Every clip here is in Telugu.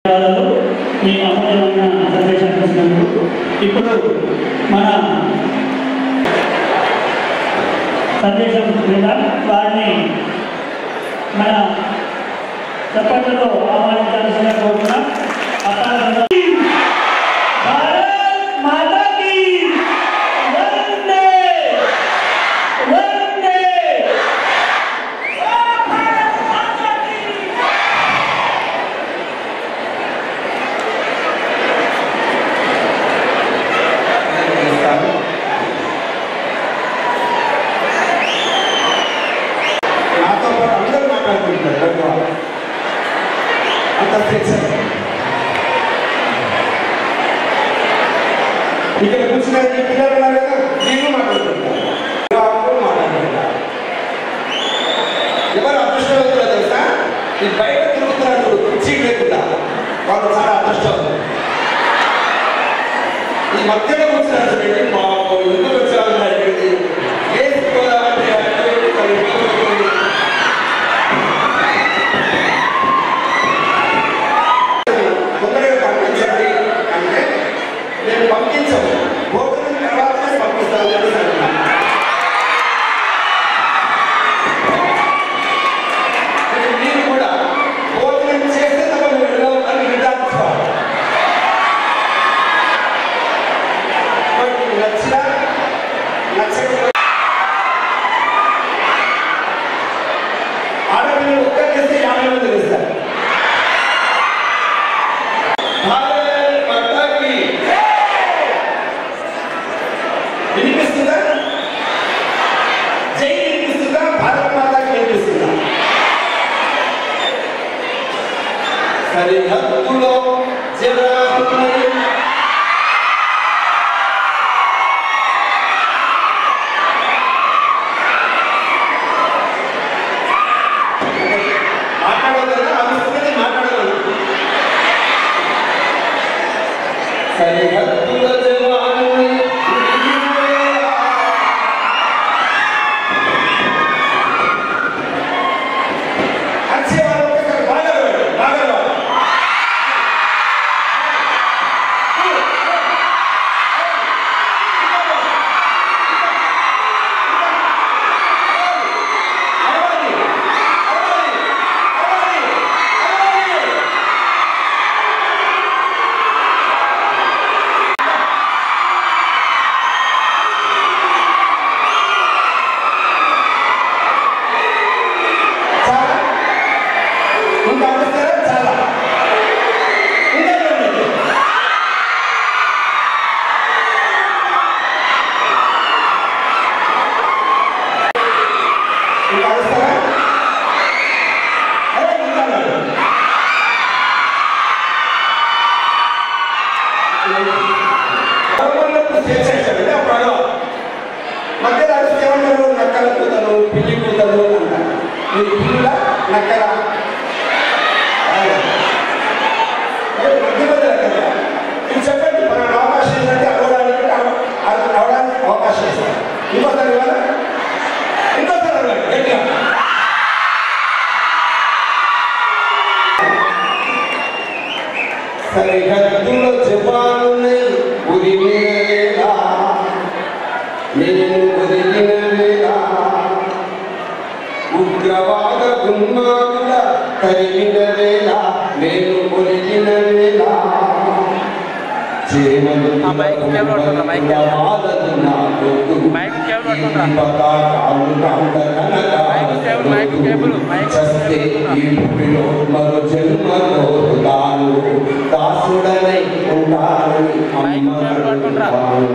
ధన్యవాదాలు మీ అమూల్యమైన సందేశాన్ని ఇచ్చినందుకు ఇప్పుడు మన సందేశం మీద వారిని మన చప్పట్లతో ఆహ్వానించాల్సిన కోరుతున్నాం అక్కడ భారత్ మాతా కీ వందే వందే చేస్తాను నాతో పాటు అందరూ మాట్లాడుకుంటారు పెద్దవాళ్ళు అంత ఫ్లెక్సర్ ఇక్కడ కూర్చున్న ఈ పిల్లలు ఉన్నారు కదా నేను మాట్లాడుకుంటాను వాళ్ళు మాట్లాడుకుంటారు ఎవరు అదృష్టవంతులో తెలుసా ఈ బయట తిరుగుతున్నారు చూడు కుర్చీ లేకుండా వాళ్ళు చాలా అదృష్టవంతులు ఈ మధ్యలో కూర్చున్నారు చూడండి పాపం ఎందుకు వచ్చారు ఇక్కడికి వేసుకోవాలంటే అక్కడ ఇక్కడ ఇక్కడ. తొందరగా పంపించండి అంటే నేను పంపించను భోజనం తర్వాతనే పంపిస్తాను అని అంటున్నాను. అంటే మీరు కూడా భోజనం చేస్తే తప్ప మీరు వెళ్ళాలని నిర్ధారించుకోవాలి మరి మీకు నచ్చినా నచ్చకపోయినా ఆడపిల్లలు ఒక్కరు చేస్తే యాభై మంది చేస్తారు భారత్ మాతాకి వినిపిస్తుందా జై వినిపిస్తుందా భారత్ మాతాకి వినిపిస్తుందా సరిహద్దులో జనాలు మాట్లాడగలరా అరుస్తుంది మాట్లాడగలరు సరిహద్దుల జవానుని ఉరివేలా. అరిచేవాళ్ళు ఒక్కసారి బాగా అరవండి, బాగా అరవాలి. అరవాలి, అరవాలి, అరవాలి, అరవాలి. చాలా ఇంకా అడుగుతారా చాలా ఇంకా చూడండి. ఇంకా అడుగుతారా అరే ఇంకా అడగండి. భగవంతుడు చేసేసాడు అప్పుడు అడగాలి మధ్యలో అడిగితే ఏమంటారు నక్కల కూతలు పిల్లి కూతలు అంటారు మీరు పిల్ల నక్కల మధ్య మధ్య నక్కల మీరు చెప్పండి మన అవకాశం ఏంటంటే అడగడానికి అవ- అవడానికి అవకాశం ఇస్తారు ఇంకోసారి ఇవ్వాలా ఇంకోసారి అడగండి గట్టిగా సరిహద్దులో జపానున్నై ఉరిమేలా నేను ఒదిగిన వేళ ఉగ్రవాద ఉన్మాదుల తరిమిన వేళ నేను ఒరిగిన వేళ చేమలు ఆ మైక్ కేబుల్ పట్టుకోరా, మైక్ కేబుల్. మైక్ కేబుల్ పట్టుకోరా. Mic cable, mic cable, mic చస్తే కేబుల్. ఈ భూమిలో మరో జన్మలో తాను దాసుడనై ఉంటానని మైక్ కేబుల్ పట్టుకోరా.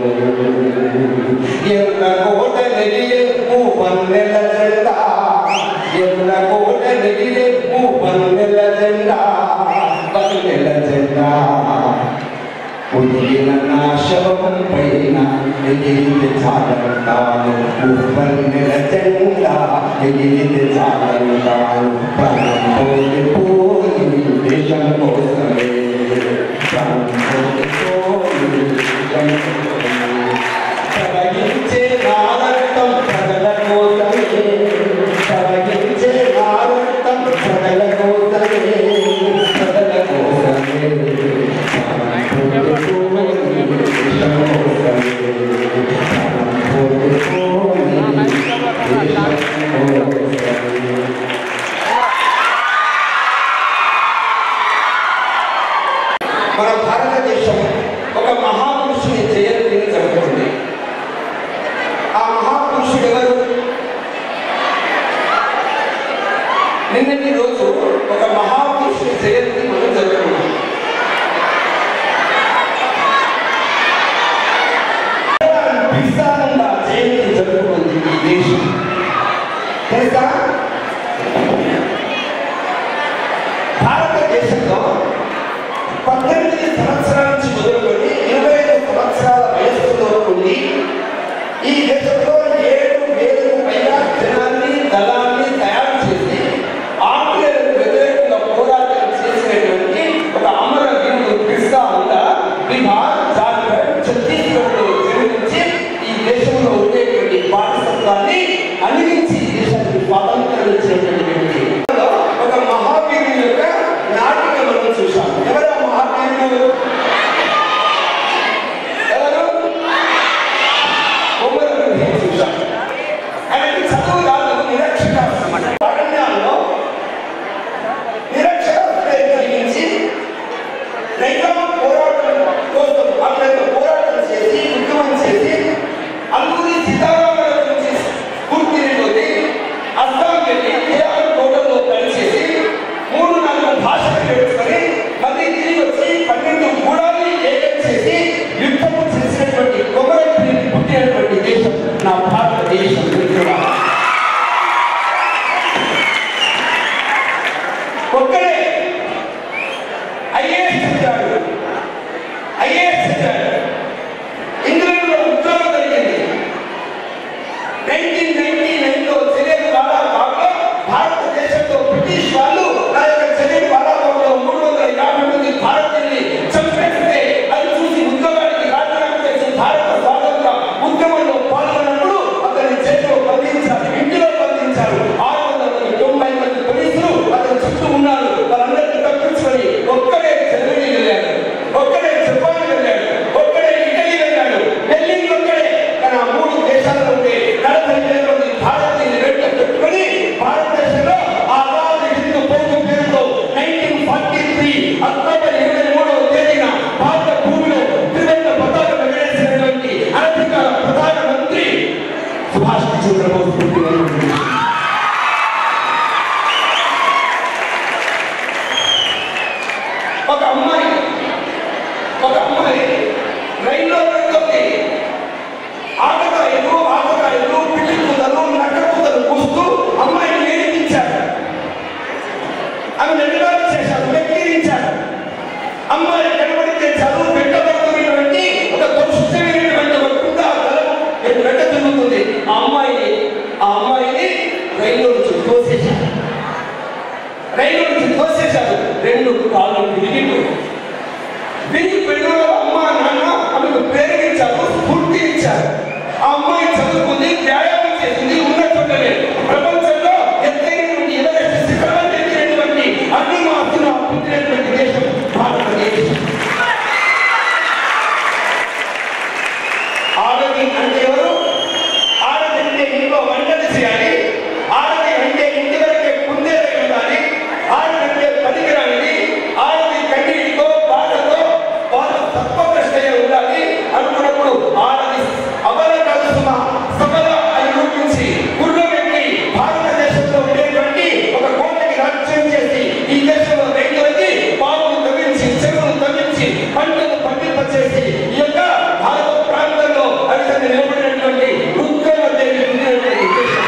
ఎన్న కోట నెగిలే పన్నెల జెండా ఎన్న కోట నెగిలే పన్నెల జెండా పన్నెల జెండా ఉదిగిన నా శవం పైన ఎగిరితే చాలంటాను పన్నెల జెండా ఎగిరితే చాలంటాను ప్రాణం పోయి పోయి దేశం కోసమే ప్రాణం పోయి పోయి దేశం కోసమే ప్రవహించే నా రక్తం ప్రజల కోసమే ప్రవహించే నా రక్తం ప్రజల కోసమే ప్రజల కోసమే మన భారతదేశం ఒక మహాపురుషుని జయంతిని జరుగుతుంది ఆ మహాపురుషుడు ఎవరు నిన్నటి రోజు ఒక మహాపురుషుని జయంతి మనం జరుగుతున్నాం బిర్సాముండా జయంతి జరుగుతుంది ఈ దేశం తెలుసా భారతదేశంలో పద్దెనిమిది సంవత్సరాల నుంచి మొదలుకొని ఇరవై ఐదు సంవత్సరాల వయస్సులో ఉండి ఈ దేశంలో ఏడు వేలకు పైగా జనాన్ని దళాన్ని తయారు చేసి ఆంగ్లేయులకు వ్యతిరేకంగా పోరాటం చేసినటువంటి ఒక అమర వీరుడు బిర్సా ముండా బీహార్ జార్ఖండ్ ఛత్తీస్గఢ్లో జన్మించి ఈ దేశంలో ఉండేటువంటి బానిసత్వాన్ని అణిగించి ఈ దేశానికి స్వాతంత్రం ఇచ్చినటువంటి వ్యక్తి ఒక మహావీరుని యొక్క నాటిక మనం చూసాం ఎవరు ఆ మహావీరుడు ఎవరు కొమ్మరని చూసాం ఆయనకి చదువు రాదు నిరక్షరాస్యత అరణ్యాల్లో నిరక్షరాస్యత జీవించి రైతాం పోరాటం కోసం అక్కడ పోరాటం చేసి ఉద్యమం చేసి అల్లూరి సీతారామరాజు నుంచి స్ఫూర్తిని పొంది అస్సాం వెళ్ళి కేఆర్ కోటలో పనిచేసి మూడు నాలుగు భాషలు నేర్చుకొని మళ్ళీ తిరిగి వచ్చి పన్నెండు గూడాన్ని ఏకం చేసి యుద్ధము చేసినటువంటి కొమరపల్లి పుట్టినటువంటి దేశం నా భారతదేశం మిత్రుడా. ఒక్కడే ఐఏఎస్ చదివాడు ఐఏఎస్ చదివాడు ఇంగ్లాండ్లో ఉద్యోగం కలిగింది నైన్టీన్ నైన్టీ నైన్లో జలియన్ వాలాబాగ్లో భారతదేశంలో బ్రిటిష్ వాళ్ళు నా యొక్క జలియన్ వాలాబాగ్లో మూడు వందల యాభై మంది భారతీయుల్ని చంపేస్తే అది చూసి ఉద్యోగానికి రాజీనామా చేసి భారత స్వాతంత్ర ఉద్యమంలో పాల్గొన్నప్పుడు అతన్ని జైల్లో బంధించారు ఇంటిలో బంధించారు ఆరు వందల మంది తొంభై మంది పోలీసులు అతని చుట్టూ ఉన్నారు వాళ్ళందరినీ తప్పించుకొని ఒక్కడే జర్మనీ వెళ్ళాడు ఒక్కడే జపాన్ వెళ్ళాడు ఒక్కడే ఇటలీ వెళ్ళాడు ఢిల్లీ ఒక్కడే కానీ ఆ మూడు దేశాల్లో ఉండే నలభై వేల మంది భారతీయులు వెంట పెట్టుకొని భారతదేశంలో ఆ అగాధ హిందూ బౌద్ధ పేరుతో నైన్టీన్ ఫార్టీ త్రీ అక్టోబర్ ఇరవై మూడవ తేదీన భారత భూమిలో త్రివర్ణ పతాకం ఎగరేసినటువంటి అనధికార ప్రధానమంత్రి సుభాష్ చంద్రబోస్ పుట్టినటువంటి ఒక అమ్మాయి ఒక అమ్మాయి రైల్లో వెళ్తుంది ఆకతాయిలు ఆకతాయిలు పిల్లి కూతలు నక్క కూతలు కూస్తూ అమ్మాయిని ఏడిపించారు ఆమె నిర్ణయాలు చేశారు వెక్కిరించారు అమ్మాయి కనబడితే చదువు పెట్టబడుతున్నటువంటి ఒక దుష్టమైనటువంటి ఒక కుండ కలం వెంట తిరుగుతుంది ఆ అమ్మాయిని ఆ అమ్మాయిని రైల్లో నుంచి తోసేశారు రైలు నుంచి తోసేశారు రెండు కాళ్ళు విరిగిపోయాయి విరిగిపోయిన అమ్మ నాన్న ఆమెకు ప్రేరేపించారు స్ఫూర్తి ఇచ్చారు ఆ అమ్మాయి చదువుకుంది వ్యాయామం చేసింది ఉన్న చోటనే ప్రపంచంలో ఎత్తైనటువంటి ఎవరెస్ట్ శిఖరాన్ని ఎక్కినటువంటి అన్ని మాసిన పుట్టినటువంటి దేశం భారతదేశం ఆడది అంటే ఎవరు ఆడది అంటే ఇంట్లో వంటలు చేయాలి ఆడది అంటే ఇంటి వరకే కుందేలై ఉండాలి ఆడది అంటే పనికిరానిది ఆడది కన్నీటితో బాధతో వాళ్ళ తత్వప్రశ్నగా ఉండాలి అనుకున్నప్పుడు ఆడది అవల కలుసుమ సకల అని రూపించి గుర్రం ఎక్కి భారతదేశంలో ఉండేటువంటి ఒక కోటకి రాజ్యం చేసి ఈ దేశంలో రైతులకి పాములు తవ్వించి చెరువులు తవ్వించి పంటలు పండింపచేసి ఈ యొక్క భారత ప్రాంతంలో అవిధంగా నిలబడినటువంటి రుద్రమ దేవి ఉండినటువంటి దేశం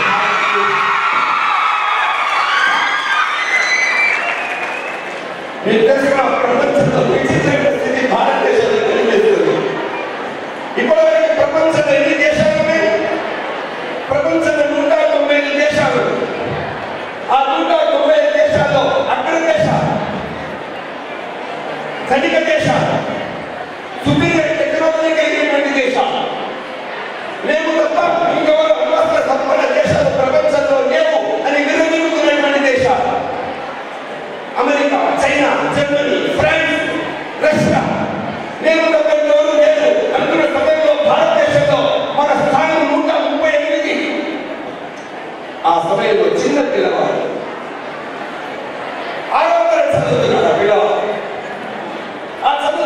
మీకు తెలిసిన ప్రపంచంలో విచిత్రమైన స్థితి భారతదేశంలో కనిపిస్తుంది ఇప్పటివరకు ప్రపంచంలో ఎన్ని దేశాలు ఉన్నాయి ప్రపంచంలో నూట తొంభై ఐదు దేశాలు ఆ నూట తొంభై ఐదు దేశాల్లో అగ్ర దేశాలు ధనిక దేశాలు సుపీరియర్ టెక్నాలజీ కలిగినటువంటి దేశాలు మేము తప్ప ఇంకెవరు అణ్వస్త్ర సంపన్న దేశాలు ప్రపంచంలో లేవు అని విరమించుకున్నటువంటి దేశాలు America China Germany France Russia నేను తప్ప ఇంకెవరు లేదు అనుకున్న సమయంలో భారతదేశంలో మన స్థానం నూట ముప్పై ఎనిమిది ఆ సమయంలో చిన్న పిల్లవాడు ఆరో తరగతి చదువుతున్నాడు ఆ పిల్లవాడు ఆ చదువు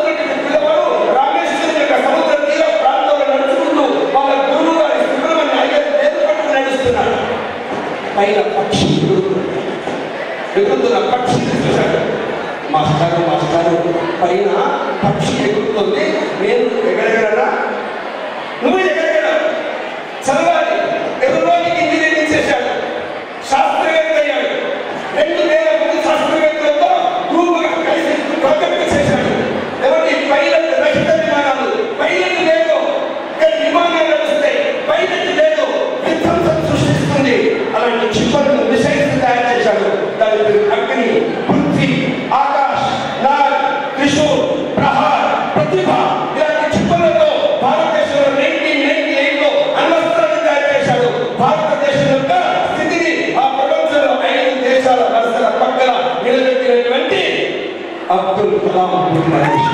పైన పక్షి ఎగురుతుంది నేను ఎగరగలరా నువ్వు ఎగరగల చదవాలి ఎదురులోకి ఇంజనీరింగ్ చేశాడు శాస్త్రవేత్త అయ్యాడు రెండు వేల మంది శాస్త్రవేత్తలతో గ్రూపుగా కలిసి ప్రాజెక్ట్ చేశాడు ఎవరి పైలట్ రహిత విమానాలు పైలట్ లేదు కానీ విమానాలు నడుస్తాయి పైలట్ లేదు విధ్వంసం సృష్టిస్తుంది అలాంటి క్షిపణులు మిసైల్స్ తయారు చేశాడు దాని పేరు అగ్ని పృథ్వీ ఆకాశ్ నాగ్ త్రిశూల్ ప్రహార్ ప్రతిభ ఇలాంటి క్షిపణులతో భారతదేశంలో నైన్టీన్ నైన్టీ ఎయిట్ లో అణ్వస్త్రాన్ని తయారు చేశాడు భారతదేశం యొక్క స్థితిని ఆ ప్రపంచంలో ఐదు దేశాల వరుసల పక్కన నిలబెట్టినటువంటి అబ్దుల్ కలాం పుట్టినరోజు.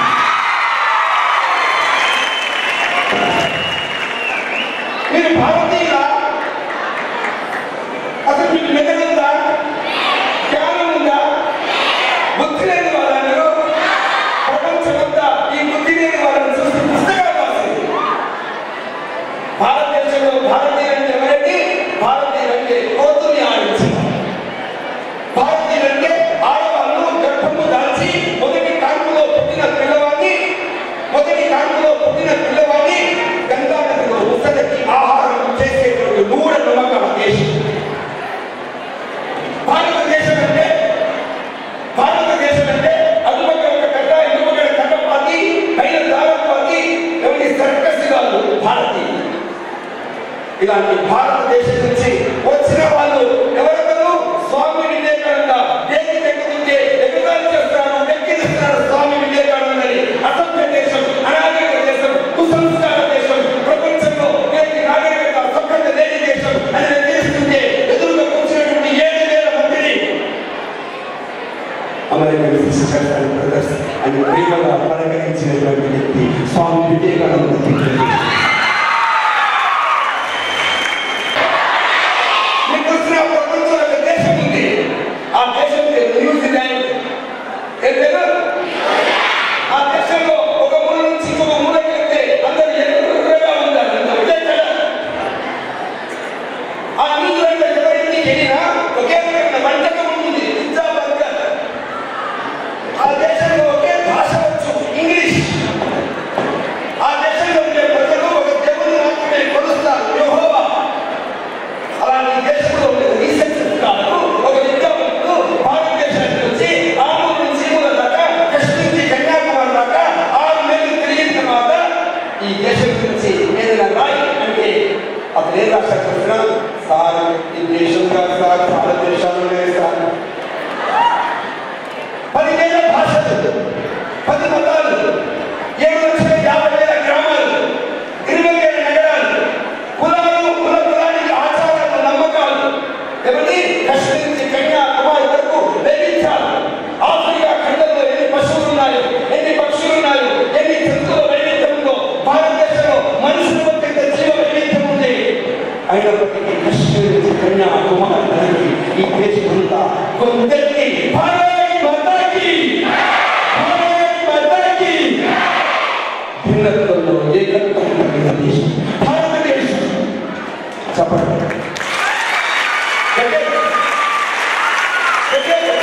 మీరు భారతీయుల అసలు మీకు మెదడు ఉందా జ్ఞానం ఉందా బుద్ధి లేని వాళ్ళందరూ ప్రపంచమంతా ఈ బుద్ధి లేని వాళ్ళని చూసి పుస్తకాలు రాసింది భారతదేశంలో భారతీయులంటే ఎవరంటే భారతీయులంటే కోతుని ఆడించింది భారతీయులంటే ఆడవాళ్ళు గర్భము దాల్చి మొదటి కాంకులో పుట్టిన పిల్లవాడిని మొదటి కాంకులో పుట్టిన పిల్లవాడిని గంగా నదిలో ముసలికి ఆహారం చేసేటువంటి మూఢ నమ్మకాల దేశం భారతదేశం అంటే భారతదేశం అంటే అటుపక్కన ఒక కట్ట ఇటుపక్కన కట్ట పాతి పైన దారం పాతి ఎవరి సర్కస్ కాదు భారతీయులు ఇలాంటి భారతదేశం నుంచి వచ్చిన వాళ్ళు ఎవరెవరు స్వామి వివేకానంద దేనికి ఎక్కుతుంటే ఎగుతాలు చేస్తున్నారు వెక్కిరిస్తున్నారు స్వామి వివేకానంద అని అసభ్య దేశం అనాగరిక దేశం కుసంస్కార దేశం ప్రపంచంలో నేటి నాగరికత సభ్యత లేని దేశం అని వెక్కిరిస్తుంటే ఎదురుగా కూర్చున్నటువంటి ఏడు వేల మందిని అమెరికన్ సిస్టర్స్ అండ్ బ్రదర్స్ అని ప్రేమగా పలకరించినటువంటి వ్యక్తి స్వామి వివేకానంద మీకు వచ్చిన ప్రపంచంలో ఒక దేశం ఉంది ఆ దేశం పేరు న్యూజిలాండ్ ఏం పేరు ఆ దేశంలో ఒక మూల నుంచి ఇంకొక మూలకి వెళ్తే అందరూ ఎర్రగా ఉండాలి ఒకటే కలర్. ఆ న్యూజిలాండ్ లో ఎవరికి వెళ్ళినా ఒకే రకమైన వంటకం ఉంటుంది పిజ్జా బర్గర్ ఆ దేశంలో ఒకే భాష వచ్చు ఇంగ్లీష్ ఆ దేశంలో ఉండే ప్రజలు ఒక దేవుని మాత్రమే కొలుస్తారు యెహోవా అలాంటి దేశంలో ఉండే రీసెర్చ్ కాదు ఒక విద్యావంతుడు భారతదేశానికి వచ్చి ఆమూరు నుంచి మూల దాకా కశ్మీర్ నుంచి కన్యాకుమారి దాకా ఆరు నెలలు తిరిగిన తర్వాత ఈ దేశం గురించి ఏదైనా రాయి అంటే అతను ఏం రాష్ట్ర సార్ ఈ దేశం కాదు సార్ భారతదేశంలో లేదు సార్ పదివేల భాషలు పది మతాలు ఏడు లక్షల యాభై వేల గ్రామాలు ఇరవై వేల నగరాలు కులాలు కుల కులానికి ఆచారాలు నమ్మకాలు ఎవరి కశ్మీర్ నుంచి కన్యాకుమారి వరకు వైవిధ్యాలు ఆఫ్రికా ఖండంలో ఎన్ని పశువులు ఉన్నాయి ఎన్ని పక్షులు ఉన్నాయి ఎన్ని జంతువుల వైవిధ్యం ఉందో భారతదేశంలో మనుషుల మధ్య జీవ వైవిధ్యం ఉంది అయినప్పటికీ కశ్మీర్ నుంచి కన్యాకుమారి వరకు ఈ దేశమంతా కొందరికి భారత్ మాతాకి భారత్ మాతాకి భిన్నత్వంలో ఏకత్వం కలిగిన దేశం భారతదేశం చెప్పండి గట్టిగా. గట్టిగా.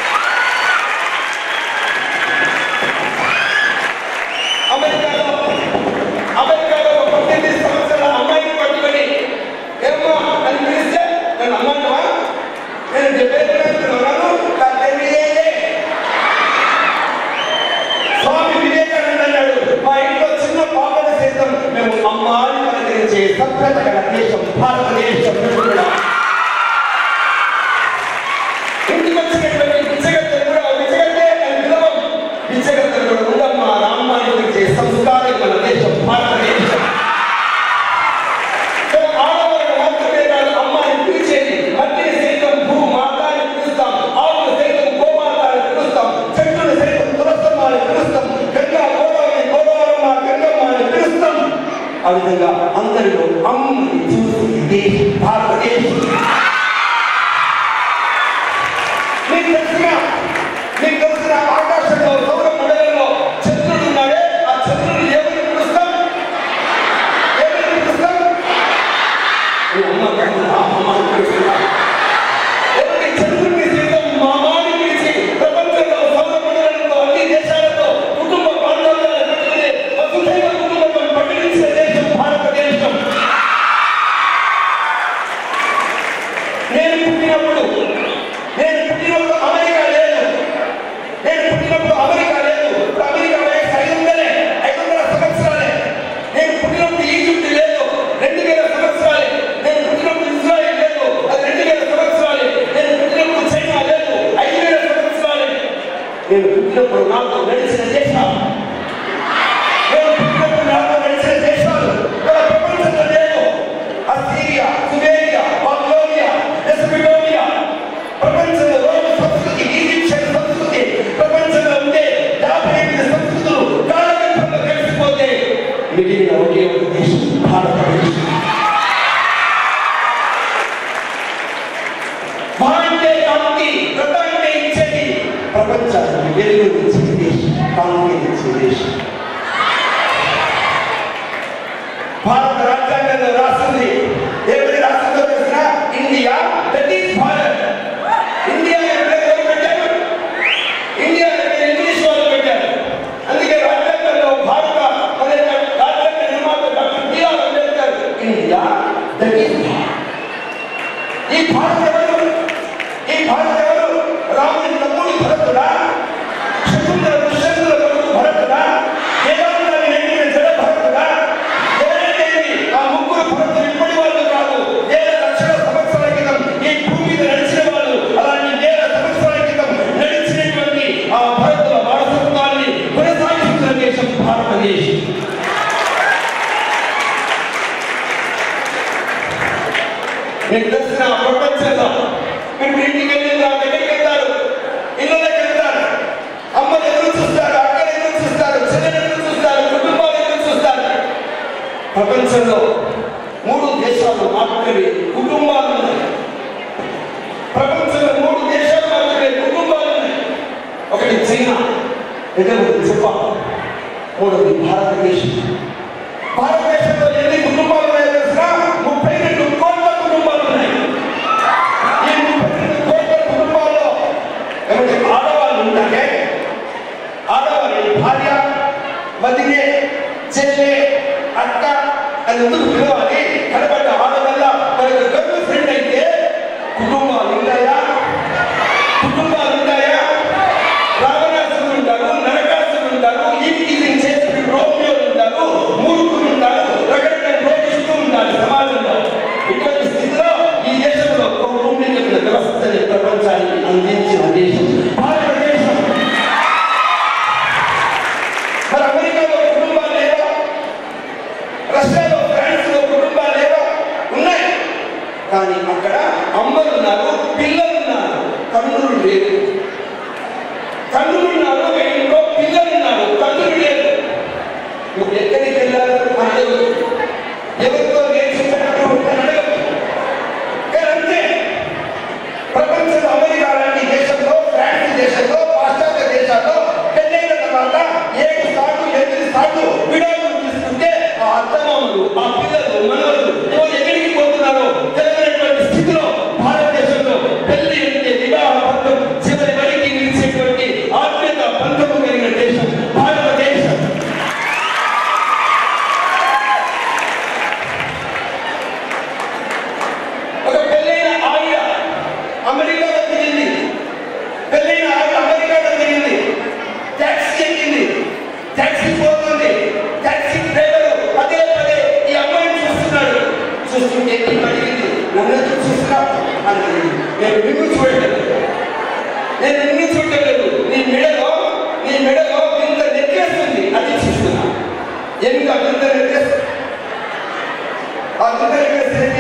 అమెరికాలో అమెరికాలో ఒక పద్దెనిమిది సంవత్సరాల అమ్మాయిని పట్టుకొని ఏమ్మా అని పిలిస్తే నేను అమ్మంటావా నేను చెప్పేస్తున్నాను పద్దెనిమిది స్వామి వివేకానంద అన్నాడు మా ఇంట్లో చిన్న పాపల సైతం మేము అమ్మాని పలకరించే సభ్యత గల దేశం భారతదేశం కూడా. ఇంటికి వచ్చినటువంటి బిచ్చగత్తెలు కూడా బిచ్చగత్తె అని పిలవం బిచ్చగత్తెలు కూడా ఉండమ్మా రామ్మాని పిలిచే సంస్కారం మన దేశం భారతదేశం కానీ ఆడవాళ్ళు మాత్రమే కాదు అమ్మాయిని పిలిచేది మట్టిని సైతం భూ మాతాని పిలుస్తాం ఆవులు సైతం గోమాతాని పిలుస్తాం చెట్టును సైతం తులసమ్మ అని పిలుస్తాం గంగా గోదావరి గోదావరమ్మ గంగమ్మ అని పిలుస్తాం ఆ విధంగా అందరిలో అమ్మని చూసి ఇది భారతదేశం మీకు తెలిసిన మీకు తెలిసిన ఆకాశంలో సౌర మండలంలో చంద్రుడు ఉన్నాడే ఆ చంద్రుడు ఎవరిని పిలుస్తాం ఎవరిని పిలుస్తాం ఈ అమ్మ కాదు, ఆ అమ్మ అని పిలుస్తున్నా. ఎవరి చంద్రుడిని సైతం మామాని పిలిచి ప్రపంచంలో సౌర మండలంలో అన్ని దేశాలతో ప్రపంచానికి వెలుగునిచ్చే దేశం కాంతినిచ్చే దేశం భారత రాజ్యాంగంలో రాస్తుంది ఏమిటి రాస్తుందో తెలిసిన India that is Bharat India అనే పేరు ఎవరు పెట్టారు ఇండియా అనే పేరు ఇంగ్లీష్ వాళ్ళు పెట్టారు అందుకే రాజ్యాంగంలో భారత మన యొక్క రాజ్యాంగ నిర్మాత doctor BR Ambedkar India that is ఈ భారత ఎవరు ఈ భారత ఎవరు రాముని తమ్ముడి భరతుడా శకుంతల దుష్యంతుల కొడుకు భరతుడా వేదాంతాన్ని నెట్టిన జడ భరతుడా ఎవరైతేమి ఆ ముగ్గురు భరతులు ఇప్పటి వాళ్ళు కాదు వేల లక్షల సంవత్సరాల క్రితం ఈ భూమి మీద నడిచిన వాళ్ళు అలాంటి వేల సంవత్సరాల క్రితం నడిచినటువంటి ఆ భరతుల వారసత్వాన్ని కొనసాగిస్తున్న దేశం భారతదేశం మీకు తెలిసిన ప్రపంచంలో మీరు ఇంటికి వెళ్ళిన దగ్గరికి వెళ్తారు ఇళ్ళకి వెళ్తారు అమ్మని ఎదురు చూస్తారు అక్కని ఎదురు చూస్తారు చెల్లెని ఎదురు చూస్తారు కుటుంబాలు ఎదురు చూస్తారు ప్రపంచంలో మూడు దేశాలు మాత్రమే కుటుంబాలు ఉన్నాయి ప్రపంచంలో మూడు దేశాలు మాత్రమే కుటుంబాలు ఉన్నాయి ఒకటి చైనా రెండవది జపాన్ మూడవది భారతదేశం భారతదేశంలో ఎన్ని కుటుంబాలు ఉన్నాయో తెలిసిన ముప్పై రెండు కోట్ల కుటుంబాలు ఉన్నాయి ఈ ముప్పై రెండు కోట్ల కుటుంబాల్లో ఏమంటే ఆడవాళ్ళు ఉంటే ఆడవారి భార్య వదిలే చెల్లె అక్క అని ఎందుకు పిలవాలి కనబడ్డ ఆడవల్ల మనకు గర్ల్ ఫ్రెండ్ అయితే కుటుంబాలు ఉంటాయా కుటుంబాలు ఉంటాయా రావణాసురులు ఉంటారు నరకాసురులు ఉంటారు ఈవిటీజింగ్ చేసి రోమియోలు ఉంటారు మూర్ఖులు ఉంటారు రకరకాల రోగిస్తూ ఉంటారు సమాజంలో ఇటువంటి స్థితిలో ఈ దేశంలో కౌటుంబిక వ్యవస్థని ప్రపంచానికి అందించిన దేశం భారతదేశం మరి అమెరికాలో కుటుంబాలు లేవా రష్యాలో ఫ్రాన్స్ లో కుటుంబాలు లేవా ఉన్నాయి కానీ అక్కడ అమ్మలు ఉన్నారు పిల్లలు ఉన్నారు కన్నులు లేవు కన్నులు ఉన్నారు ఇంట్లో పిల్లలు ఉన్నారు కన్నులు లేవు నువ్వు ఎక్కడికి వెళ్ళాలి అడగదు ఎవరితో నేర్చుకున్నట్టు అడగదు కానీ అంతే ప్రపంచంలో అమెరికా లాంటి దేశంలో ఫ్రాన్స్ దేశంలో పాశ్చాత్య దేశాల్లో పెళ్ళైన తర్వాత ఏడు సార్లు ఎనిమిది సార్లు విడాకులు తీసుకుంటే ఆ అత్తమామలు ఆ పిల్లలు మనవలు ఎవరు ఎక్కడికి పోతున్నారో తెలియనటువంటి స్థితిలో భారతదేశంలో పెళ్లి అంటే వివాహ బంధం చివరి వరకు నిలిచేటువంటి ఆత్మీయత బంధము కలిగిన దేశం భారతదేశం ఒక పెళ్ళైన ఆవిడ అమెరికాలో దిగింది పెళ్ళైన ఆవిడ అమెరికాలో దిగింది ట్యాక్సీ ఎక్కింది ట్యాక్సీ పోతుంది ట్యాక్సీ డ్రైవర్ పదే పదే ఈ అమ్మాయిని చూస్తున్నాడు చూస్తుంటే ఏం అడిగింది నన్ను ఎందుకు చూస్తున్నావు అని అడిగింది. నేను నిన్ను చూడలేదు నేను నిన్ను చూడలేదు నీ మెడలో నీ మెడలో ఇంత నెక్లెస్ ఉంది అది చూస్తున్నా ఎందుకు ఆ ఇంత నెక్లెస్ ఆ ఇంత నెక్లెస్ ఏంటి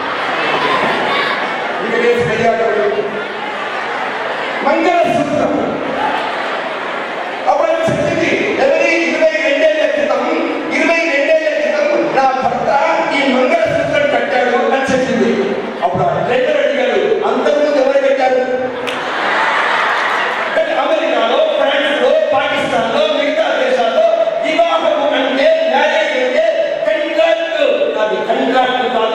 వెంకటేష్ కళ్యాణుడు మంగళసూత్రం అప్పుడు ఆమె చెప్పింది ఎవరి ఇరవై రెండేళ్ల క్రితం ఇరవై రెండేళ్ల క్రితం నా భర్త ఈ మంగళసూత్రం కట్టాడు అని చెప్పింది అప్పుడు ఆ డ్రైవర్ అడిగాడు అంతకుముందు ఎవరు కట్టారు కానీ అమెరికాలో ఫ్రాన్స్ లో పాకిస్తాన్ లో మిగతా దేశాల్లో వివాహము అంటే మ్యారేజ్ అంటే కంట్రాక్ట్ అది కంట్రాక్ట్ కాదు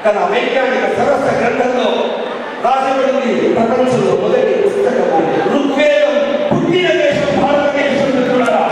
కానీ ఆ వైజ్ఞానిక సరస్వ గ్రంథంలో రాజబడింది ప్రపంచంలో మొదటి పుస్తకము ఋగ్వేదం పుట్టిన దేశం భారతదేశం మిత్రులారా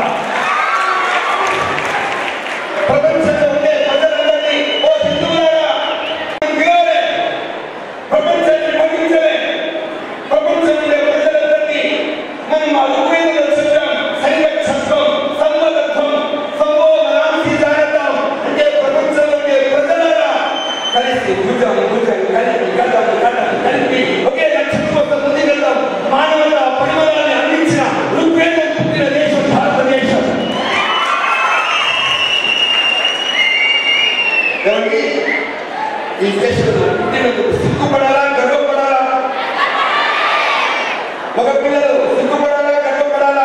ప్రపంచంలో ఉండే ప్రజలందరినీ ఓ హిందువులారా పిలవలే ప్రపంచాన్ని పండించలే ప్రపంచంలో ఉండే ప్రజలందరినీ మనం ఆ ఋగ్వేదంలో చెప్పాం సంగత్వం సమ్మతత్వం సంబోధనాంతి జానతం అంటే ప్రపంచంలో ఉండే ప్రజలారా కలిసి భుజం భుజం కలిపి గతం గతం కలిపి ఒకే లక్ష్యం కోసం ముందుకెళ్దాం మానవత పరిమళాన్ని అందించిన ఋగ్వేదం పుట్టిన దేశం భారతదేశం ఏమండి ఈ దేశంలో పుట్టినందుకు సిగ్గుపడాలా గర్వపడాలా మగ పిల్లలు సిగ్గుపడాలా గర్వపడాలా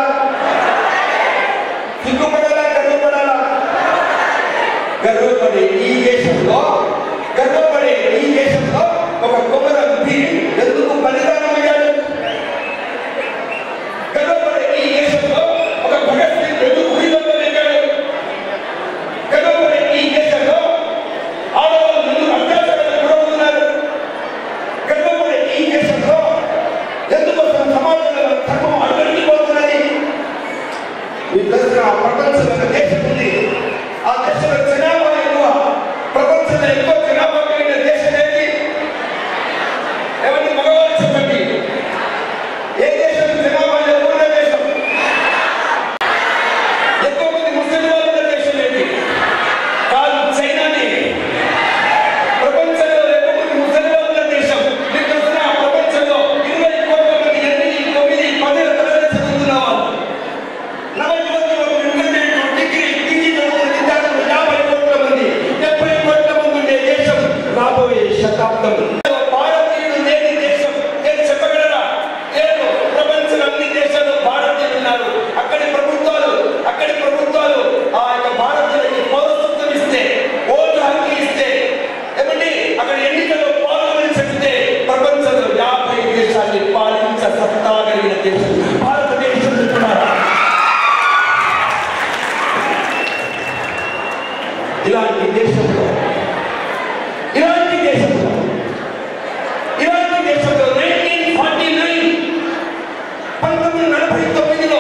సిగ్గుపడాలా గర్వపడాలా గర్వపడే ఈ దేశంలో గర్వపడే ఈ దేశంలో ఒక కొమరం భీమ్ ఎందుకు బలిదానమయ్యాడు గర్వపడే ఈ దేశంలో ఒక భగత్ సింగ్ ఎందుకు ఉరిదొక్కలేశాడు గర్వపడే ఈ దేశంలో ఆడవాళ్ళు ఎందుకు అత్యాచారాలకు గురవుతున్నారు గర్వపడే ఈ దేశంలో ఎందుకోసం సమాజంలో మన ధర్మం అడ్డంకిపోతున్నది మీకు తెలిసిన ఆ ప్రపంచంలో ఒక దేశం ఉంది ఆ దేశంలో జనాభా ఎక్కువ ప్రపంచంలో ఎక్కువ జనాభా కలిగిన దేశం ఏంటి ఎవరిని మగవాళ్ళు చెప్పండి ఏ దేశం జనాభా ఎక్కువ ఉన్న దేశం ఎక్కువ మంది ముస్లిం వాళ్ళు ఉన్న దేశం ఏంటి కాదు చైనాని ప్రపంచంలో ఎక్కువ మంది ముస్లిం వాళ్ళు ఉన్న దేశం మీకు తెలిసిన ఆ ప్రపంచంలో ఇరవై కోట్ల మంది ఎనిమిది తొమ్మిది పది తరగతి చదువుతున్న వాళ్ళు నవయువకులు ఇంటర్మీడియట్ డిగ్రీ పీజీ చదువుతున్న విద్యార్థులు యాభై కోట్ల మంది డెబ్బై కోట్ల మంది ఉండే దేశం రాబోయే శతాబ్దం భారతీయులు లేని దేశం నేను చెప్పగలరా లేదు ప్రపంచంలో అన్ని దేశాల్లో భారతీయులు ఉన్నారు అక్కడి ప్రభుత్వాలు అక్కడి ప్రభుత్వాలు ఆ యొక్క భారతీయులకి పౌరసత్వం ఇస్తే ఓటు హక్కు ఇస్తే ఏమండి అక్కడ ఎన్నికల్లో పాల్గొని చెప్తే ప్రపంచంలో యాభై దేశాన్ని పాలించ సత్తా కలిగిన దేశం భారతదేశం చెప్తున్నారా ఇలాంటి దేశంలో ఇలాంటి దేశంలో ఇలాంటి దేశంలో నైన్టీన్ ఫార్టీ నైన్ పంతొమ్మిది నలభై తొమ్మిదిలో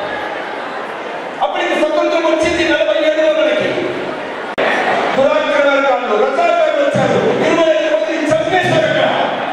అప్పటికి స్వతంత్రం వచ్చింది నలభై ఏడులో మనకి దురాక్రమణకారులు రజాకారులు వచ్చారు ఇరవై ఐదు మందిని చంపేశారు అక్కడ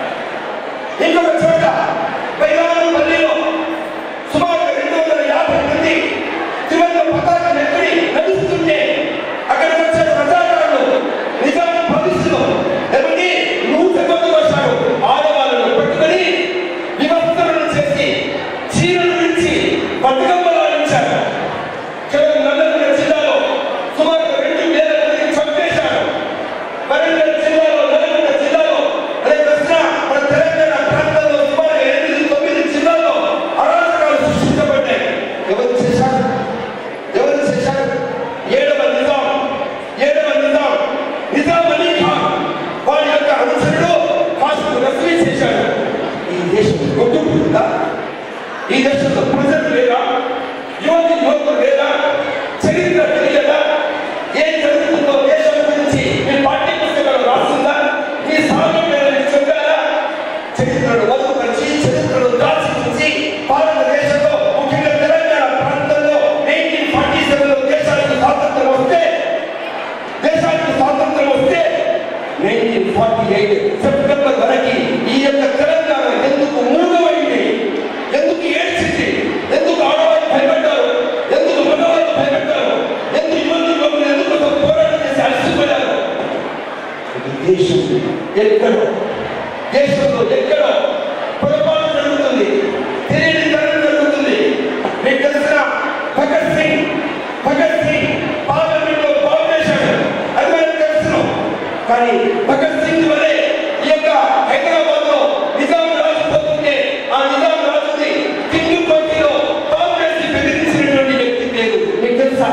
ఇంకొక చోట బైరానుపల్లిలో సుమారు రెండు వందల యాభై మంది త్రివర్ణ పతాకం ఎక్కడి నడుస్తుంటే అక్కడికి వచ్చే ప్రజాకారులు నిజాం భవిష్యత్తులో ఏమండి నూట మంది వచ్చారు ఆడవాళ్ళను పట్టుకొని వివస్త్రలను చేసి చీరలు విడిచి బతుకమ్మలు ఆడించారు కేవలం నల్లగొండ జిల్లాలో సుమారు రెండు వేల మందిని చంపేశారు వరంగల్ జిల్లాలో నల్గొండ జిల్లాలో అదే కృష్ణ మన తెలంగాణ ప్రాంతంలో సుమారు ఎనిమిది తొమ్మిది జిల్లాల్లో అరాచకాలు సృష్టించబడ్డాయి ఎవరు చేశారు ఎవరు చేశారు ఏడవ నిజాం ఏడవ నిజాం నిజాం అలీ ఖాన్ వారి యొక్క అనుచరుడు కాసు రఫీ చేశాడు ఈ దేశం కొట్టుకుంటుందా ఈ దేశంలో ప్రజలు లేరా యువతి యువకులు లేరా చరిత్ర తెలియదా ఏం జరుగుతుందో దేశం గురించి మీ పాఠ్య పుస్తకాలు రాస్తుందా మీ సాగం మీద మీకు చెప్పారా చరిత్రను వదులుపరిచి చరిత్రను దాచి ఉంచి భారతదేశంలో ముఖ్యంగా తెలంగాణ ప్రాంతంలో నైన్టీన్ ఫార్టీ సెవెన్లో దేశానికి స్వాతంత్రం వస్తే దేశానికి స్వాతంత్రం వస్తే నైన్టీన్ ఫార్టీ ఎయిట్ సెప్టెంబర్ వరకు ఈ యొక్క తెలంగాణ ఎందుకు మూగమైంది ఎందుకు ఏడ్చింది ఎందుకు ఆడవాళ్ళు భయపడ్డారు ఎందుకు మగవాళ్ళు భయపడ్డారు ఎందుకు యువతి యువకులు ఎందుకు ఒక పోరాటం చేసి అలసిపోయారు ఇది దేశం ఎక్కడో దేశంలో ఎక్కడో పొరపాటు జరుగుతుంది తెలియని తరం జరుగుతుంది మీకు తెలిసిన భగత్ సింగ్ భగత్ సింగ్ పార్లమెంట్లో బాంబు వేశాడు అది మనకు తెలుసును కానీ భగత్ సింగ్ వలె ఈ యొక్క హైదరాబాద్ లో నిజాం రాజు పోతుంటే ఆ నిజాం రాజుని కింగ్ కోటిలో బాంబు వేసి బెదిరించినటువంటి వ్యక్తి పేరు మీకు తెలుసా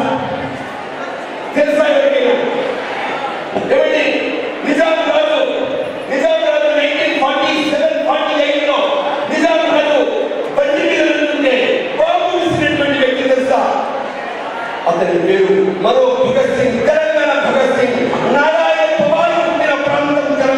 తెలుసా ఎవరికైనా ఏమండి నిజాం రాజు నిజాం రాజు nineteen forty seven forty eight లో నిజాం రాజు బండి మీద వెళ్తుంటే బాంబు విసిరినటువంటి వ్యక్తి తెలుసా అతని పేరు మరో భగత్ సింగ్ తెలంగాణ భగత్ సింగ్ నారాయణ పవార్ పుట్టిన ప్రాంతం తెలంగాణ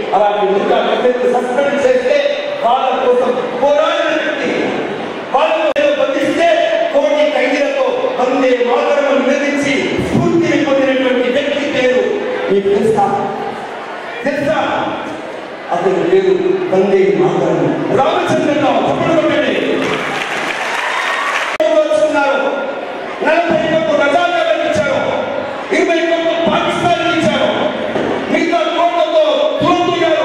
అలాంటి ముద్ర సస్పెండ్ చేస్తే వాళ్ళ కోసం పోరాడిన వ్యక్తి వాళ్ళను బంధిస్తే కోటి ఖైదీలతో వందే మాతరము నిలదించి స్ఫూర్తిని పొందినటువంటి వ్యక్తి పేరు మీకు తెలుసా తెలుసా అతని పేరు వందే మాతరము రామచంద్రరావు తప్పుడు కొట్టండి వస్తున్నారు నలభై కోట్లు రజాకాలను ఇచ్చారు ఇరవై కోట్లు పాకిస్తాన్ ఇచ్చారు మిగతా కోట్లతో తులతూగారు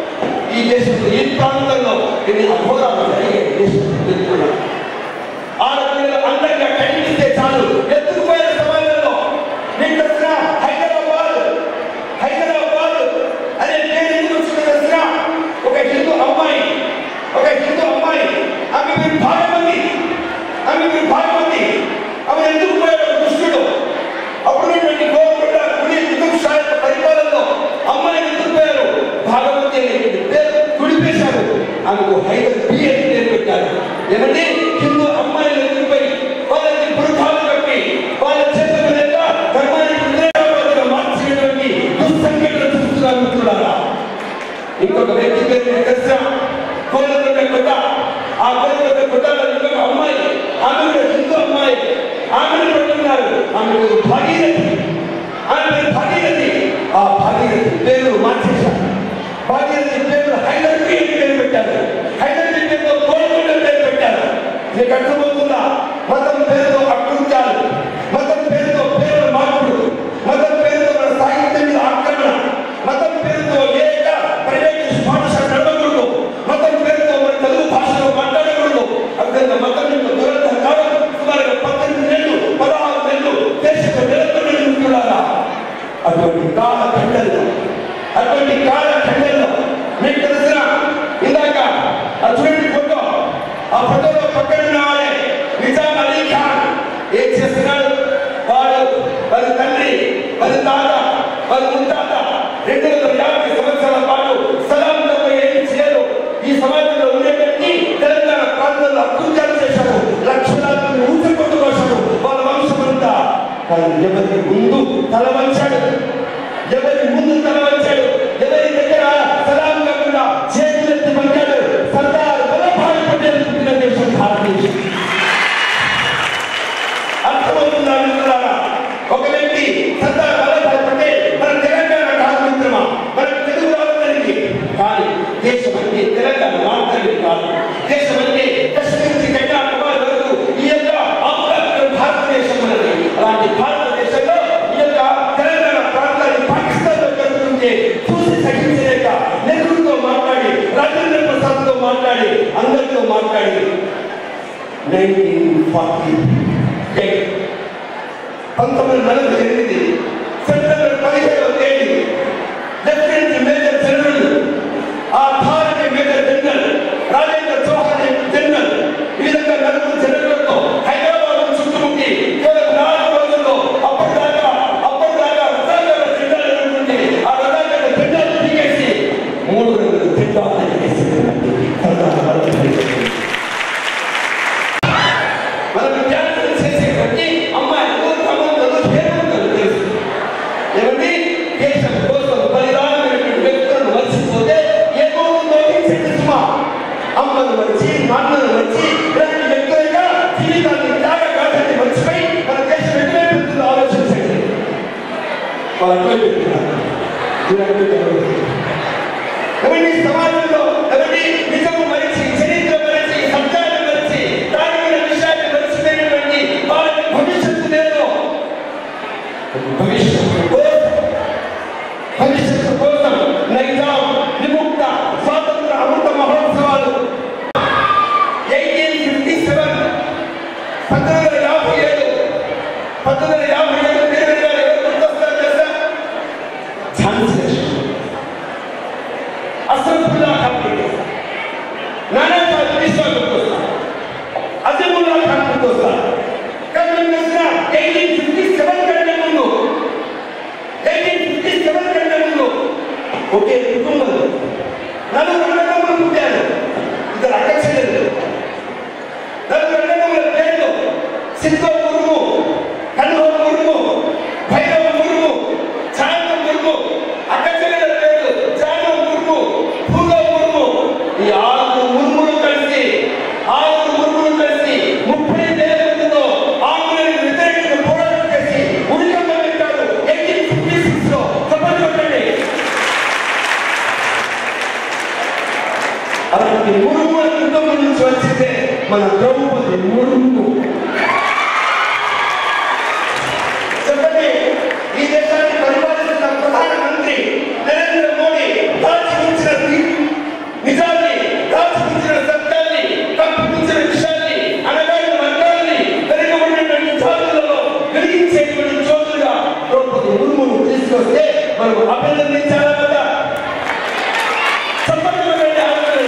ఈ దేశంలో ఈ ప్రాంతంలో ఇది అఘోరాలు జరిగే దేశం తెలుసుకున్నాం ఆడపిల్లలు అందంగా కనిపిస్తే చాలు ఎత్తుకుపోయిన సమాజంలో మీకు తెలిసిన హైదరాబాద్ హైదరాబాద్ అనే పేరు ఎందుకు వచ్చిందో తెలిసిన ఒక హిందూ అమ్మాయి ఒక హిందూ అమ్మాయి ఆమె మీరు భాగమతి ఆమె మీరు భాగమతి ఆమె ఎందుకు పోయాడు కృష్ణుడు అప్పుడున్నటువంటి గోల్కొండ కుడి కుతుబ్షాహి పరిపాలనలో అమ్మాయిని ఎందుకు పోయారు భాగవతి అనే పేరు తుడిపేశారు ఆమెకు హైదర్ బి అని పేరు పెట్టారు ఏమంటే హిందూ అమ్మాయిలు ఎందుకుపోయి వాళ్ళకి పురుషాలు కట్టి వాళ్ళ చేతుల లేక ధర్మాన్ని హైదరాబాద్గా మార్చినటువంటి దుస్సంఘటన చూస్తున్నారు మిత్రులారా ఇంకొక వ్యక్తి పేరు మీకు తెలుసా కోలకొండ కొట్ట ఆ కోలకొండ కొట్టలో ఇంకొక అమ్మాయి ఆమె కూడా హిందూ అమ్మాయి ఆమెను పట్టుకున్నారు ఆమె పేరు భాగీరథి ఆమె పేరు భాగీరథి ఆ భాగీరథి పేరు మార్చేశారు భాగీరథి పేరు హైదర్బీ అని పేరు పెట్టారు హైదర్బీ పేరుతో కోలకొండ పేరు పెట్టారు మీకు అర్థమవుతుందా మతం పేరుతో అకృత్యాలు మతం పేరుతో పేరు మార్పులు మతం పేరుతో మన సాహిత్యం మీద ఆక్రమణ మతం పేరుతో ఏక ప్రైవేట్ పాఠశాల నడవకూడదు మతం పేరుతో మన తెలుగు భాషలో మాట్లాడకూడదు అర్థంగా మతం యొక్క దురంత కాలం సుమారుగా పద్దెనిమిది నెలలు పదహారు నెలలు దేశంలో నిలబడి ఉంటున్నారా అటువంటి కాల ఖండల్లో అటువంటి కాల ఖండల్లో మీకు తెలిసిన ఇందాక ఆ చూడండి ఫోటో ఆ ఫోటోలో పక్కన ఉన్న వాడే నిజాం అలీ ఖాన్ ఏం చేస్తున్నాడు వాడు వాళ్ళ తండ్రి వాళ్ళ తాత వాళ్ళ ముత్తాత రెండు వందల యాభై సంవత్సరాల పాటు సలాంతో ఏం చేయరు ఈ సమాజంలో ఉండేటన్ని తెలంగాణ ప్రాంతంలో అకృత్యాలు చేశారు లక్షలాది మంది ఊచకొట్టు కోశారు వాళ్ళ వంశమంతా కానీ ఎవరి ముందు తల వంచాడు ఎవరి ముందు తల వంచాడు ఎవరి దగ్గర సలాం కాకుండా చేతులెత్తి వంచాడు సర్దార్ వల్లభాయ్ పటేల్ పుట్టిన దేశం భారతదేశం అర్థమవుతుందా మిత్రులారా ఒక వ్యక్తి సర్దార్ వల్లభాయ్ పటేల్ మన తెలంగాణ కాదు మిత్రమా మన తెలుగు రాష్ట్రానికి కానీ దేశం అంటే తెలంగాణ మాత్రమే కాదు దేశం అంటే కశ్మీర్ నుంచి కన్యాకుమారి వరకు ఈ యొక్క ఆఫ్ఘన్ భారతదేశం ఉన్నది అలాంటి భారతదేశంలో ఈ యొక్క తెలంగాణ ప్రాంతాన్ని పాకిస్తాన్ లో జరుగుతుంటే చూసి సహించలేక నెహ్రూతో మాట్లాడి రాజేంద్ర ప్రసాద్తో మాట్లాడి అందరితో మాట్లాడి నైన్టీన్ ఫార్టీ ఎయిట్ పంతొమ్మిది నలభై ఎనిమిది సెప్టెంబర్ పదిహేడవ తేదీ లెఫ్టినెంట్ మేజర్ జనరల్ ఆ భారతీయ major general Rajendra Chauhan general ఈ విధంగా నలుగురు జనరల్తో హైదరాబాద్ చుట్టుముట్టి కేవలం నాలుగు రోజుల్లో అప్పటిదాకా అప్పటిదాకా రథాంగల జెండాలు ఉన్నటువంటి ఆ రథాంగల జెండాలు దిగేసి మూడు రోజులు జెండాలు దిగేసి మనం ధ్యానం చేసేటువంటి అమ్మాయిలు తమ్ముళ్ళు పేరుంటారు తెలుసు ఏమండి దేశం కోసం బలిదానమైనటువంటి వ్యక్తులను మర్చిపోతే ఏమవుతుందో ఊహించండి సుమా అమ్మను మర్చి నాన్నను మర్చి ఇలాంటి వ్యక్తులుగా జీవితాన్ని త్యాగగాథని మర్చిపోయి మన దేశం ఎటువైపు వెళ్తుందో ఆలోచించండి వాళ్ళు అటువైపు వెళ్తున్నారు. మీరు అటువైపు వెళ్ళవద్దు. ఏమండి సమాజంలో ఏమండి నిజము మరిచి చరిత్ర మరిచి సత్యాన్ని మరిచి దాని విషయాన్ని మరిచిపోయినటువంటి వాళ్ళకి భవిష్యత్తు లేదు భవిష్యత్తు కోసం భవిష్యత్తు కోసం నైజాం విముక్త స్వాతంత్ర అమృత మహోత్సవాలు ఎయిటీన్ ఫిఫ్టీ సెవెన్ పంతొమ్మిది వందల యాభై ఏడు పంతొమ్మిది వందల యాభై ఏడు పేరు గారు ఎవరు గుర్తొస్తారు తెలుసా ఝాన్సీ లక్ష్మి అసంతుల్లా ఖాన్ నానా సాహెబ్ బిస్వా గుర్తొస్తారు అజముల్లా ఖాన్ గుర్తొస్తారు కానీ మీకు తెలిసిన ఎయిటీన్ ఫిఫ్టీ సెవెన్ కంటే ముందు ఎయిటీన్ ఫిఫ్టీ సెవెన్ కంటే ముందు ఒకే కుటుంబం నలుగురు అన్నదమ్ములు పుట్టారు ఇద్దరు అక్క చెల్లెలు నలుగురు అన్నదమ్ముల పేర్లు సిద్ధో ముర్ము కన్హో ముర్ము భైరవ ముర్ము ఛాయ ముర్ము అక్క చెల్లెల పేర్లు జానో ముర్ము అలాంటి మురుగు అనే కుటుంబం నుంచి వచ్చిందే మన ద్రౌపది మురుగు చెప్పండి ఈ దేశాన్ని పరిపాలిస్తున్న ప్రధానమంత్రి నరేంద్ర మోడీ దాచి ఉంచిన ని- నిజాన్ని దాచి ఉంచిన సత్యాన్ని కప్పిపుచ్చిన విషయాన్ని అనగాని వర్గాన్ని వెనుకబడినటువంటి జాతులలో వెలిగించేటువంటి జ్యోతులుగా ద్రౌపది ముర్మును తీసుకొస్తే మనం అభినందించాలా కదా చెప్పండి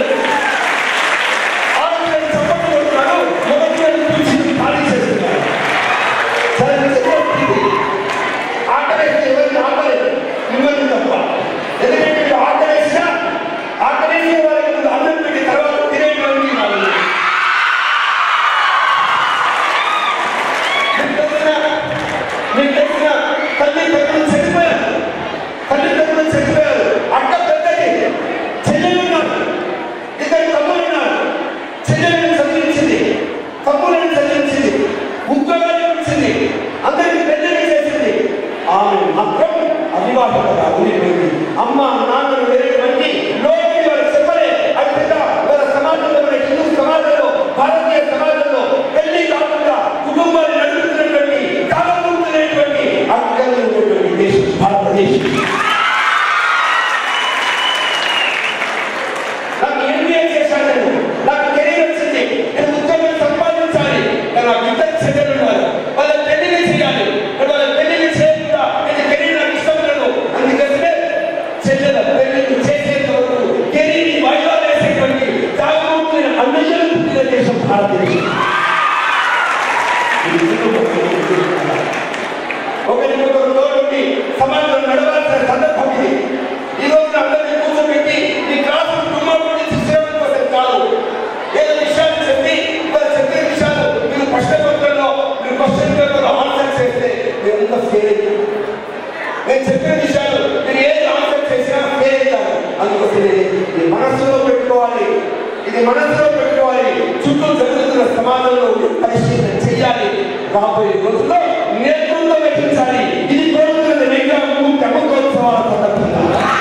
ఆడపిల్లలు చప్పట్లు కొడుతున్నారు మగపిల్లలు పిలిచి ఖాళీ చేస్తున్నారు సరే చెప్పండి ఆకలేస్తే ఎవరిని ఆకలేదు మిమ్మల్ని తప్ప ఎందుకంటే మీరు ఆకలేసినా ఆకలేసే వారికి ముందు అన్నం పెట్టి తర్వాత తినేటువంటి వాళ్ళు మీకు తెలిసిన మీకు తెలిసిన తల్లి తండ్రులు చనిపోయారు తల్లి తండ్రులు చనిపోయారు అక్క పెద్దది చెల్లెలు ఉన్నారు ఇద్దరు తమ్ములు ఉన్నారు చెల్లెలను చదివించింది తమ్ములను చదివించింది ఉద్యోగాలు ఇచ్చింది అందరికి పెద్దలు చేసింది ఆమె మాత్రం అవివాహితగా ఉండిపోయింది అమ్మ నాన్నలు వేరేటువంటి లోపలి వారు చెప్పలే అది పెద్ద వాళ్ళ సమాజంలో మన హిందూ సమాజంలో భారతీయ సమాజంలో పెళ్లి కాకుండా కుటుంబాన్ని నడుపుతున్నటువంటి కాలకుంటున్నటువంటి అక్కలు ఉన్నటువంటి దేశం భారతదేశం నాకు ఎంబీఏ చేశాను నేను నాకు కెరీర్ వచ్చింది నేను ఉద్యోగం సంపాదించాలి కానీ నాకు ఇద్దరు చెల్లెలు ఉన్నారు వాళ్ళ పెళ్లిని చేయాలి మరి వాళ్ళ పెళ్లిని చేయకుండా నేను కెరీర్ నాకు ఇష్టం లేదు అందుకనే చెల్లెల పెళ్లిని చేసేంత వరకు కెరీర్ వాయిదా వేసేటువంటి జాగరూకమైన అన్వేషణ పుట్టిన దేశం భారతదేశం ఇది కుటుంబం. ఒకరికొకరు తోడుండి సమాజంలో నడవాల్సిన సందర్భం ఇది ఈ రోజున అందరినీ కూర్చోబెట్టి ఈ క్లాసు కుటుంబం గురించి సేవ కోసం కాదు ఏదో విషయాలు చెప్పి వాళ్ళు చెప్పిన విషయాలు మీరు ప్రశ్న పత్రంలో మీరు క్వశ్చన్ పేపర్లో ఆన్సర్ చేస్తే మీరంతా ఫెయిల్ అయ్యారు నేను చెప్పిన విషయాలు మీరు ఏది ఆన్సర్ చేసినా ఫెయిల్ అవుతారు అందుకోసమే ఇది మనస్సులో పెట్టుకోవాలి ఇది మనస్సులో పెట్టుకోవాలి చుట్టూ జరుగుతున్న సమాజంలో పరిశీలన చేయాలి రాబోయే రోజుల్లో నేతృత్వం వహించాలి ఇది కోరుతున్నది వైద్యము కమకోత్సవాల సందర్భంగా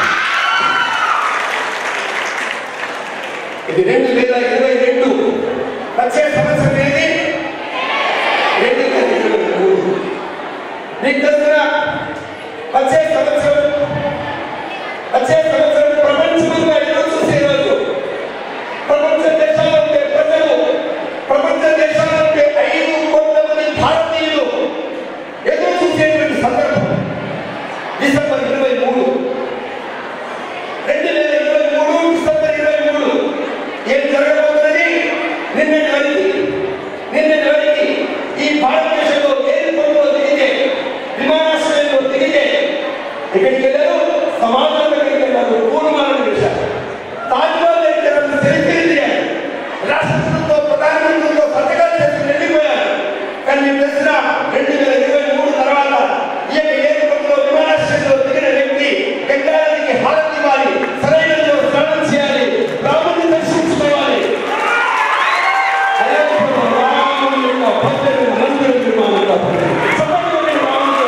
ఇది రెండు వేల ఇరవై రెండు వచ్చే సంవత్సరం ఏది రెండు వేల ఇరవై మూడు మీకు తెలిసిన వచ్చే సంవత్సరం వచ్చే సంవత్సరం ప్రపంచమంతా ఎదురు చూసే రోజు ప్రపంచ దేశాల్లో ఉండే ప్రజలు ప్రపంచ దేశాల్లో ఉండే ఐదు కోట్ల మంది భారతీయులు ఎదురు చూసేటువంటి సందర్భం డిసెంబర్ ఇరవై మూడు రెండు వేల ఇరవై మూడు డిసెంబర్ ఇరవై మూడు ఏం జరగబోతున్నది నిన్నటి వరకు నిన్నటి వరకు ఈ భారతదేశంలో ఎయిర్పోర్ట్లో దిగితే విమానాశ్రయంలో దిగితే ఎక్కడికి వెళ్ళారు సమాజం దగ్గరికి వెళ్ళారు పూర్వమానం చేశారు తాజ్మహల్ దగ్గరికి వెళ్ళారు సెల్ఫీలు దిగారు రాష్ట్రపతితో ప్రధానమంత్రితో సంతకాలు చేసి వెళ్ళిపోయారు కానీ మీకు తెలిసిన రెండు వేల ఇరవై మూడు తర్వాత ఈ యొక్క ఎయిర్పోర్ట్లో విమానాశ్రయంలో దిగిన వ్యక్తి గంగానదికి హారతి ఇవ్వాలి సరైన స్నానం చేయాలి రాముడిని దర్శించుకోవాలి అయోధ్యలో రాముని యొక్క భక్తులు మందిర నిర్మాణంగా సమయంలోనే రాముడు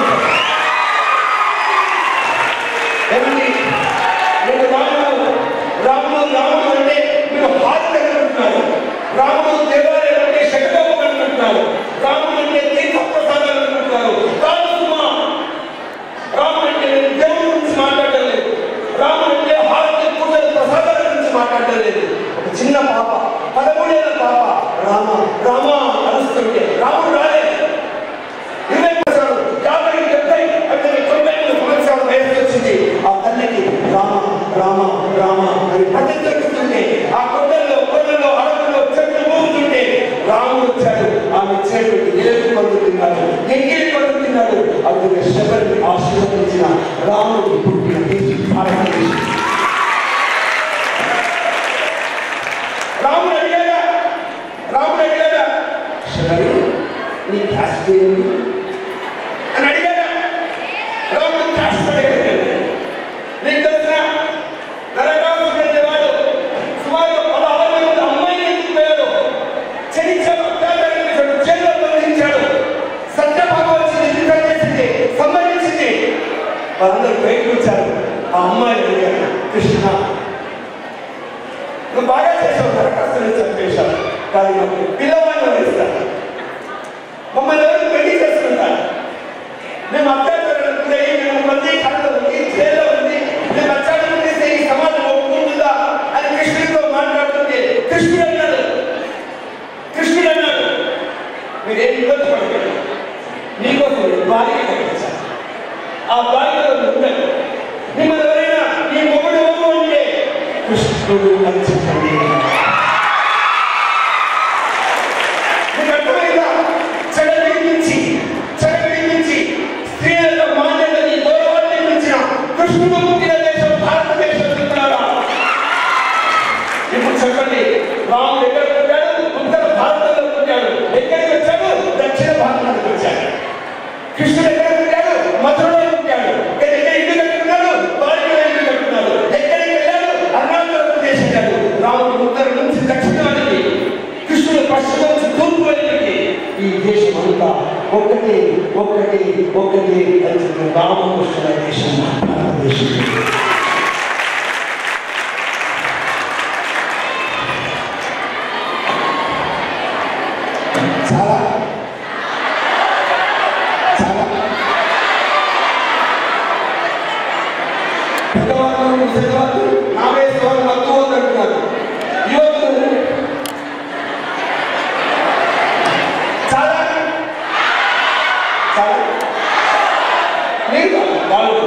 ఏమండి నేను రాముడు రాముడు రాముడు అంటే మీరు హారతి అనుకుంటున్నారు రాముడు దేవాలయం అంటే శకటం అనుకుంటున్నారు రాముడు అంటే తీర్థ ప్రసాదాలు అనుకుంటున్నారు కాదు సుమా రాముడు అంటే నేను దేవుడి గురించి మాట్లాడటం లేదు రాముడు అంటే హారతి పూజల ప్రసాదాల గురించి మాట్లాడటం లేదు ఒక చిన్న పాప పదమూడేళ్ళ పాప రామ రామ అరుస్తుంటే రాముడు రాలేదు ఇరవై సంవత్సరాలు యాభై డెబ్బై అంటే తొంభై మూడు సంవత్సరాల వయసు వచ్చింది ఆ తల్లికి రామ రామ రామ అని ప్రతిద్రుతుంటే ఆ కొండల్లో కొండల్లో అడవుల్లో చెట్లు ఊగుతుంటే రాముడు వచ్చాడు ఆమె ఇచ్చినటువంటి ఏడు పొందుతున్నాడు ఎంగిలి పొందుతున్నాడు అందుకే శబరిని ఆశీర్వదించిన రాముడు పుట్టిన దేశం భారతదేశం రాముడు అడిగాడా రాముడు అడిగాడా శబరి నీ క్యాస్ట్ ఏంటి అని అడిగాడా రాముడు క్యాస్ట్ అడిగాడు నీకు తెలిసిన నరకాసుడు అనేవాడు సుమారు పదహారు మంది అమ్మాయిని ఎత్తుకుపోయాడు చెనిచ్చాడు అత్యాచారం జైల్లో బంధించాడు సత్యభామ వచ్చింది యుద్ధం చేసింది సంబంధించింది వాళ్ళందరూ బయటకు వచ్చారు ఆ అమ్మాయిలు అడిగారు నువ్వు బాగా చేసావు దరఖాస్తులు చంపేశావు కానీ మాకు పిల్లవాళ్ళు వేస్తారు మమ్మల్ని ఎవరు పెళ్లి చేసుకుంటారు మేము అత్యాచారాలకు గురయ్యి మేము ప్రతి కళలో ఉంది జైల్లో ఉంది మేము అత్యాచారం చేస్తే ఈ సమాజం ఒప్పుకుంటుందా అని కృష్ణుడితో మాట్లాడుతుంటే కృష్ణుడు అన్నాడు కృష్ణుడు అన్నాడు మీరేం ఇబ్బంది పడకండి మీకోసం బాలిక కట్టించాలి ఆ బాలికలో ఉండదు మిమ్మల్ని ఎవరైనా ఈ మొగుడు ఎవరు అంటే కృష్ణుడు అని చెప్పండి మీకు అర్థమైందా చెడగడి నుంచి చెడగడి నుంచి స్త్రీల మాన్యతని గౌరవాన్ని మించిన కృష్ణుడు పుట్టిన దేశం భారతదేశం చెప్తున్నారా ఇప్పుడు చెప్పండి రాముడు ఎక్కడ పుట్టాడు ఉత్తర భారతంలో పుట్టాడు ఎక్కడికి వచ్చాడు దక్షిణ భారతానికి వచ్చాడు కృష్ణుడు ఎక్కడ పుట్టాడు మధురలో పుట్టాడు ఇక్కడ ఎక్కడ ఇల్లు కట్టుకున్నాడు బాలికలో ఇల్లు కట్టుకున్నాడు ఎక్కడికి వెళ్ళాడు అరుణాచల ప్రదేశ్ వెళ్ళాడు రాముడు ఉత్తర నుంచి దక్షిణానికి కృష్ణుడు పశ్చిమ నుంచి తూర్పు వైపుకి ఈ దేశం అంతా ఒక్కటి ఒక్కటి ఒక్కటి అని చెప్పిన రామకృష్ణుల దేశం భారతదేశం చాలా చాలా పెద్దవాళ్ళు ముసలివాళ్ళు నా వయసు వాళ్ళు మత్తు అంటున్నారు యువకులు చాలా చాలా మీరు కాదు, వాళ్ళు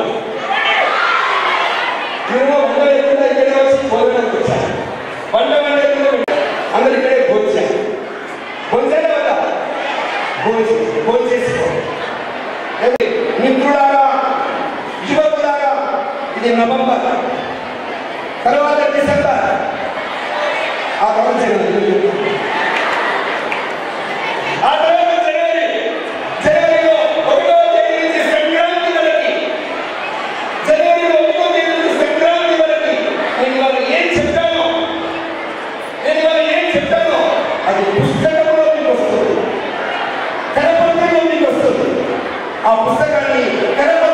మేము వంద ఎక్కడ ఇక్కడే వచ్చి భోజనానికి వచ్చారు వంద వంద ఎక్కడ అందరు ఇక్కడే భోజనం భోజనం వల్ల భోజనం భోజనం చేసుకో ఏమి? మిత్రులారా యువకులారా ఇది నవంబర్ తర్వాత డిసెంబర్ ఆ తర్వాత జనవరి ఆ తర్వాత జనవరి జనవరిలో ఒకటో తేదీ నుంచి సంక్రాంతి వరకు జనవరిలో ఒకటో తేదీ నుంచి సంక్రాంతి వరకు నేను ఇవాళ ఏం చెప్తానో నేను ఇవాళ ఏం చెప్తానో అది పుస్తకంలో మీకు వస్తుంది కరపత్రంలో మీకు వస్తుంది ఆ పుస్తకాన్ని కరపత్రం